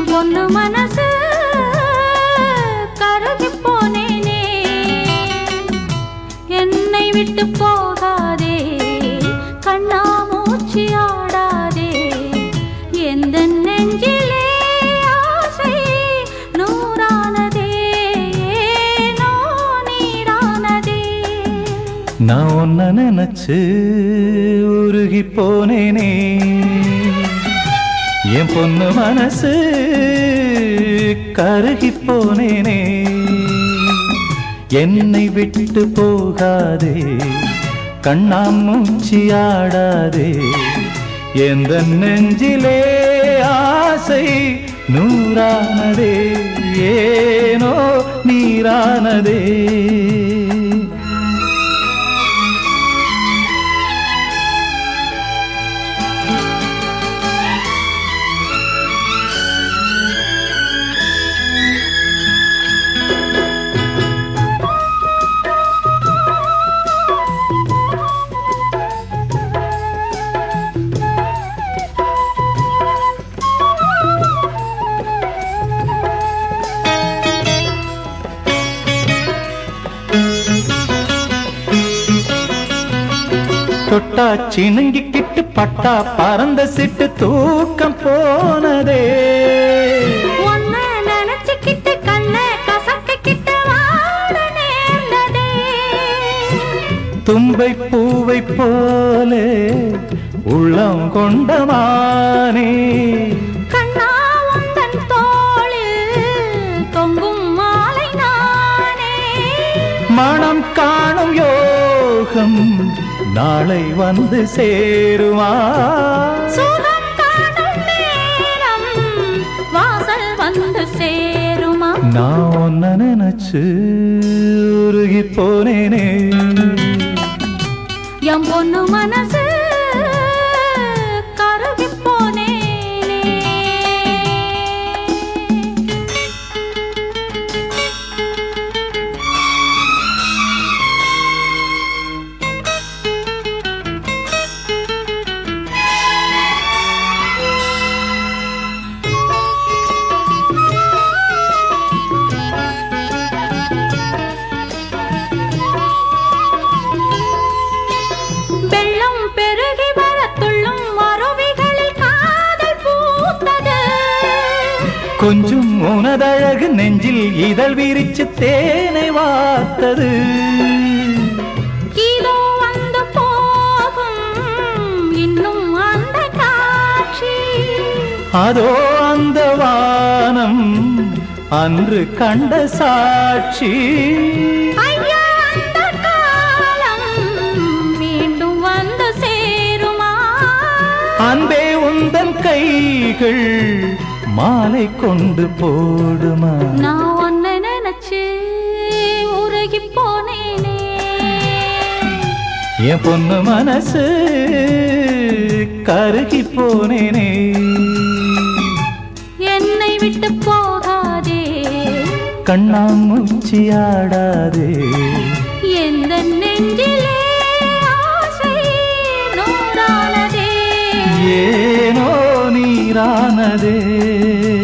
என் பொண்ணு மனசு கருகி போனேனே என்னை விட்டு போகாதே கண்ணாமூச்சி ஆடாதே எந்த நெஞ்சிலே ஆசை நூறானதே ஏனோ நீரானதே நான் ஒன்ன நினைச்சு உருகி போனேனே என் பொண்ணு மனசு கருகி போனேனே என்னை விட்டு போகாதே கண்ணாமூச்சி ஆடாதே எந்த நெஞ்சிலே ஆசை நூறானதே ஏனோ நீரானதே தொட்டா சினுங்கிக்கிட்டு பட்டா பறந்த சிட்டு தூக்கம் போனதே ஒன்ன நினைச்சுக்கிட்டு கண்ண கசக்கிக்கிட்டு வாட நேர்ந்ததே தும்பை பூவை போலே உள்ளம் கொண்டமானே கண்ணா உந்தன் தோளில் தொங்கும் மாலை நானே மனம் காணும் யோகம் நாளை வந்து சேருமா சுகம் காணும் நேரம் வாசல் வந்து சேருமா நான் ஒன்ன நினைச்சு உருகி போனேனே என் பொண்ணு மனசு கருகி போனேனே வெள்ளம் பெருகி வரத்துள்ளும் அருவிகளில் காதல் பூத்தது கொஞ்சம் உனதழகு நெஞ்சில் இதழ் விரிச்சு தேனை வார்த்தது இதோ வந்து போகும் இன்னும் அந்த காட்சி அதோ அந்த வானம் அன்று கண்ட சாட்சி ஐயா அந்த காலம் மீண்டும் வந்து சேருமா அன்பே உந்தன் கைகள் மாலை கொண்டு போடுமா நான் உன்னை நினைச்சு உருகி போனேனே என் பொண்ணு மனசு கருகி போனேனே என்னை விட்டு போகாதே கண்ணாமூச்சி ஆடாதே எந்த நெஞ்சிலே ஆசை நூறானதே ஏனோ நீரானதே